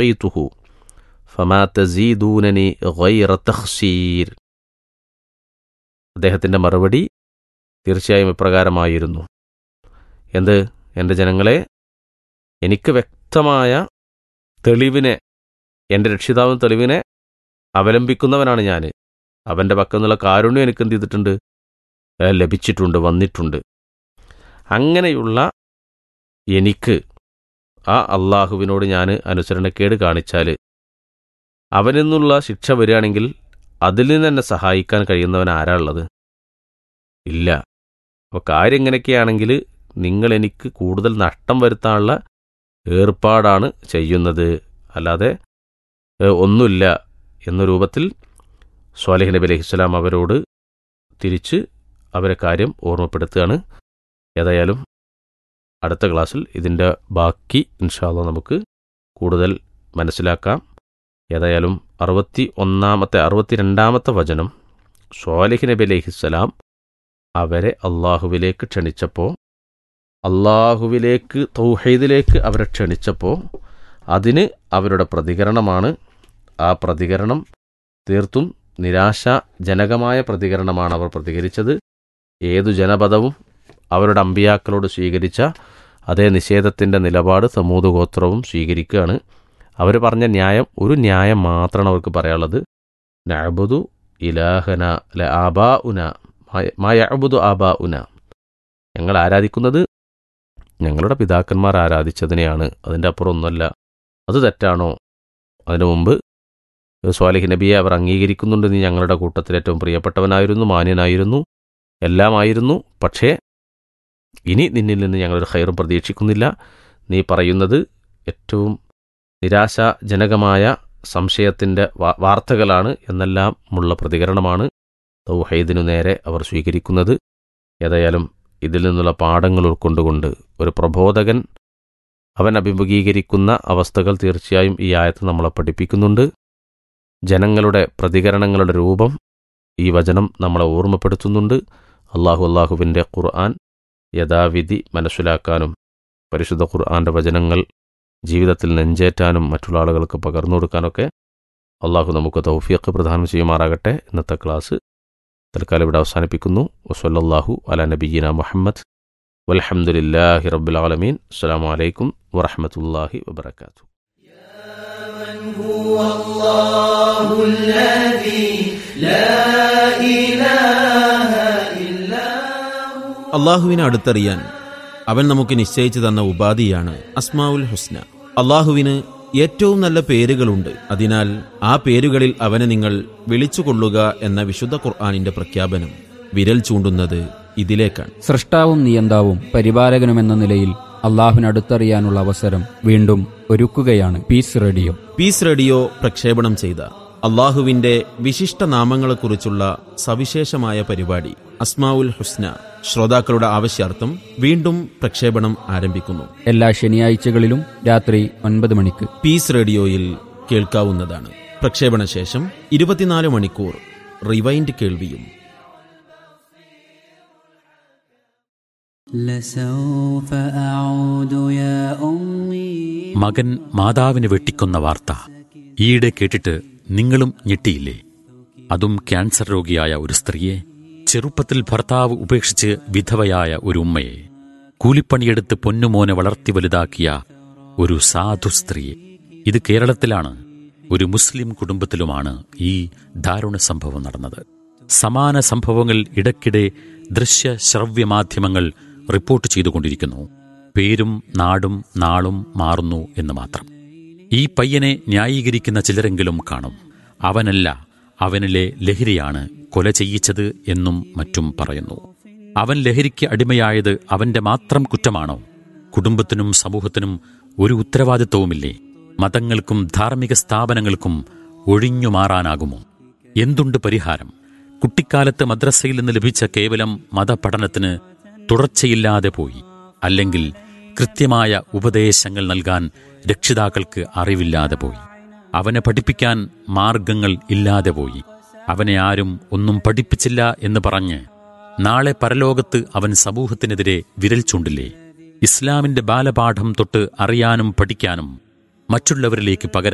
أعطيته فما تزيدونني غير تخسير അദ്ദേഹത്തിൻ്റെ മറുപടി തീർച്ചയായും ഇപ്രകാരമായിരുന്നു എന്ത് എൻ്റെ ജനങ്ങളെ എനിക്ക് വ്യക്തമായ തെളിവിനെ എൻ്റെ രക്ഷിതാവിന് തെളിവിനെ അവലംബിക്കുന്നവനാണ് ഞാൻ അവൻ്റെ പക്കൽ നിന്നുള്ള കാരുണ്യം എനിക്ക് എന്ത് ചെയ്തിട്ടുണ്ട് ഏ, ലഭിച്ചിട്ടുണ്ട് വന്നിട്ടുണ്ട് അങ്ങനെയുള്ള എനിക്ക് ആ അള്ളാഹുവിനോട് ഞാൻ അനുസരണക്കേട് കാണിച്ചാൽ അവനിൽ നിന്നുള്ള ശിക്ഷ വരികയാണെങ്കിൽ അതിൽ നിന്ന് എന്നെ സഹായിക്കാൻ കഴിയുന്നവൻ ആരാ ഉള്ളത് ഇല്ല അപ്പോൾ കാര്യം ഇങ്ങനെയൊക്കെയാണെങ്കിൽ നിങ്ങൾ എനിക്ക് കൂടുതൽ നഷ്ടം വരുത്താനുള്ള ഏർപ്പാടാണ് ചെയ്യുന്നത് അല്ലാതെ ഏ, ഒന്നുമില്ല എന്ന രൂപത്തിൽ സ്വാലിഹ് നബി അലൈഹിസ്സലാം അവരോട് തിരിച്ച് അവരെ കാര്യം ഓർമ്മപ്പെടുത്തുകയാണ് ഏതായാലും അടുത്ത ക്ലാസ്സിൽ ഇതിൻ്റെ ബാക്കി ഇൻഷാല്ല നമുക്ക് കൂടുതൽ മനസ്സിലാക്കാം ഏതായാലും അറുപത്തി ഒന്നാമത്തെ അറുപത്തി രണ്ടാമത്തെ വചനം സ്വാലിഹ് നബി അലൈഹിസ്സലാം അവരെ അള്ളാഹുവിലേക്ക് ക്ഷണിച്ചപ്പോൾ അള്ളാഹുവിലേക്ക് തൗഹീദിലേക്ക് അവരെ ക്ഷണിച്ചപ്പോൾ അതിന് അവരുടെ പ്രതികരണമാണ് ആ പ്രതികരണം തീർത്തും നിരാശാജനകമായ പ്രതികരണമാണ് അവർ പ്രതികരിച്ചത് ഏതു ജനപദവും അവരുടെ അമ്പിയാക്കളോട് സ്വീകരിച്ച അതേ നിഷേധത്തിൻ്റെ നിലപാട് സമൂത് ഗോത്രവും സ്വീകരിക്കുകയാണ് അവർ പറഞ്ഞ ന്യായം ഒരു ന്യായം മാത്രമാണ് അവർക്ക് പറയാനുള്ളത് നഅബുദു ഇലാഹന ല ആബാ ഉന മയഅബുദു ആബാ ഉന ഞങ്ങൾ ആരാധിക്കുന്നത് ഞങ്ങളുടെ പിതാക്കന്മാർ ആരാധിച്ചതിനെയാണ് അതിൻ്റെ അപ്പുറം ഒന്നുമല്ല അത് തെറ്റാണോ അതിനു മുമ്പ് സ്വാലിഹ് നബിയെ അവർ അംഗീകരിക്കുന്നുണ്ട് നീ ഞങ്ങളുടെ കൂട്ടത്തിൽ ഏറ്റവും പ്രിയപ്പെട്ടവനായിരുന്നു മാന്യനായിരുന്നു എല്ലാമായിരുന്നു പക്ഷേ ഇനി നിന്നിൽ നിന്ന് ഞങ്ങളൊരു ഹൈറും പ്രതീക്ഷിക്കുന്നില്ല നീ പറയുന്നത് ഏറ്റവും നിരാശാജനകമായ സംശയത്തിൻ്റെ വാ- വാർത്തകളാണ് എന്നെല്ലാം ഉള്ള പ്രതികരണമാണ് തൗഹീദിനു നേരെ അവർ സ്വീകരിക്കുന്നത് ഏതായാലും ഇതിൽ നിന്നുള്ള പാഠങ്ങൾ ഉൾക്കൊണ്ടുകൊണ്ട് ഒരു പ്രബോധകൻ അവൻ അഭിമുഖീകരിക്കുന്ന അവസ്ഥകൾ തീർച്ചയായും ഈ ആയത്ത് നമ്മളെ പഠിപ്പിക്കുന്നുണ്ട് ജനങ്ങളുടെ പ്രതികരണങ്ങളുടെ രൂപം ഈ വചനം നമ്മളെ ഓർമ്മപ്പെടുത്തുന്നുണ്ട് അള്ളാഹു അള്ളാഹുവിൻ്റെ ഖുർആൻ യഥാവിധി മനസ്സിലാക്കാനും പരിശുദ്ധ ഖുർആൻ്റെ വചനങ്ങൾ ജീവിതത്തിൽ നെഞ്ചേറ്റാനും മറ്റുള്ള ആളുകൾക്ക് പകർന്നു കൊടുക്കാനൊക്കെ അള്ളാഹു നമുക്ക് തൗഫീഖ് പ്രദാനം ചെയ്യുമാറാകട്ടെ ഇന്നത്തെ ക്ലാസ് തൽക്കാലം ഇവിടെ അവസാനിപ്പിക്കുന്നു വസല്ലല്ലാഹു അല നബിയ്യിന മുഹമ്മദ് വൽഹംദുലില്ലാഹി റബ്ബിൽ ആലമീൻ അസ്സലാമു അലൈക്കും വറഹ്മത്തുള്ളാഹി വബറകാതുഹു هو الله الذي لا إله إلا هو അള്ളാഹുവിനെ അടുത്തറിയാൻ അവൻ നമുക്ക് നിശ്ചയിച്ചു തന്ന ഉപാധിയാണ് അസ്മാവുൽ ഹുസ്ന അള്ളാഹുവിന് ഏറ്റവും നല്ല പേരുകളുണ്ട് അതിനാൽ ആ പേരുകളിൽ അവനെ നിങ്ങൾ വിളിച്ചുകൊള്ളുക എന്ന വിശുദ്ധ ഖുർആാനിന്റെ പ്രഖ്യാപനം വിരൽ ചൂണ്ടുന്നത് ഇതിലേക്കാണ് സൃഷ്ടാവും നിയന്താവും പരിപാലകനുമെന്ന നിലയിൽ അള്ളാഹുവിനടുത്തറിയാനുള്ള അവസരം വീണ്ടും ഒരുക്കുകയാണ് പീസ് റേഡിയോ പീസ് റേഡിയോ പ്രക്ഷേപണം ചെയ്ത അള്ളാഹുവിന്റെ വിശിഷ്ട നാമങ്ങളെക്കുറിച്ചുള്ള സവിശേഷമായ പരിപാടി അസ്മാവുൽ ഹുസ്ന ശ്രോതാക്കളുടെ ആവശ്യാർത്ഥം വീണ്ടും പ്രക്ഷേപണം ആരംഭിക്കുന്നു എല്ലാ ശനിയാഴ്ചകളിലും രാത്രി ഒൻപത് മണിക്ക് പീസ് റേഡിയോയിൽ കേൾക്കാവുന്നതാണ് പ്രക്ഷേപണ ശേഷം ഇരുപത്തിനാല് മണിക്കൂർ റിവൈൻഡ് കേൾവിയും لسوف أعود يا أمي മകൻ മാതാവിനെ വെട്ടിക്കൊന്ന വാർത്ത ഈയിടെ കേട്ടിട്ട് നിങ്ങളും ഞെട്ടിയില്ലേ അതും ക്യാൻസർ രോഗിയായ ഒരു സ്ത്രീയെ ചെറുപ്പത്തിൽ ഭർത്താവ് ഉപേക്ഷിച്ച് വിധവയായ ഒരു ഉമ്മയെ കൂലിപ്പണിയെടുത്ത് പൊന്നുമോനെ വളർത്തി വലുതാക്കിയ ഒരു സാധു സ്ത്രീയെ ഇത് കേരളത്തിലാണ് ഒരു മുസ്ലിം കുടുംബത്തിലുമാണ് ഈ ദാരുണ സംഭവം നടന്നത് സമാന സംഭവങ്ങൾ ഇടയ്ക്കിടെ ദൃശ്യ ശ്രവ്യ മാധ്യമങ്ങൾ റിപ്പോർട്ട് ചെയ്തുകൊണ്ടിരിക്കുന്നു പേരും നാടും നാളും മാറുന്നു എന്ന് മാത്രം ഈ പയ്യനെ ന്യായീകരിക്കുന്ന ചിലരെങ്കിലും കാണും അവനല്ല അവനിലെ ലഹരിയാണ് കൊല ചെയ്യിച്ചത് എന്നും മറ്റും പറയുന്നു അവൻ ലഹരിക്ക് അടിമയായത് അവന്റെ മാത്രം കുറ്റമാണോ കുടുംബത്തിനും സമൂഹത്തിനും ഒരു ഉത്തരവാദിത്വവുമില്ലേ മതങ്ങൾക്കും ധാർമ്മിക സ്ഥാപനങ്ങൾക്കും ഒഴിഞ്ഞു മാറാനാകുമോ എന്തുണ്ട് പരിഹാരം കുട്ടിക്കാലത്ത് മദ്രസയിൽ നിന്ന് ലഭിച്ച കേവലം മതപഠനത്തിന് തുടർച്ചയില്ലാതെ പോയി അല്ലെങ്കിൽ കൃത്യമായ ഉപദേശങ്ങൾ നൽകാൻ രക്ഷിതാക്കൾക്ക് അറിവില്ലാതെ പോയി അവനെ പഠിപ്പിക്കാൻ മാർഗങ്ങൾ ഇല്ലാതെ പോയി അവനെ ആരും ഒന്നും പഠിപ്പിച്ചില്ല എന്ന് പറഞ്ഞ് നാളെ പരലോകത്ത് അവൻ സമൂഹത്തിനെതിരെ വിരൽ ചൂണ്ടില്ലേ ഇസ്ലാമിന്റെ ബാലപാഠം തൊട്ട് അറിയാനും പഠിക്കാനും മറ്റുള്ളവരിലേക്ക് പകരാൻ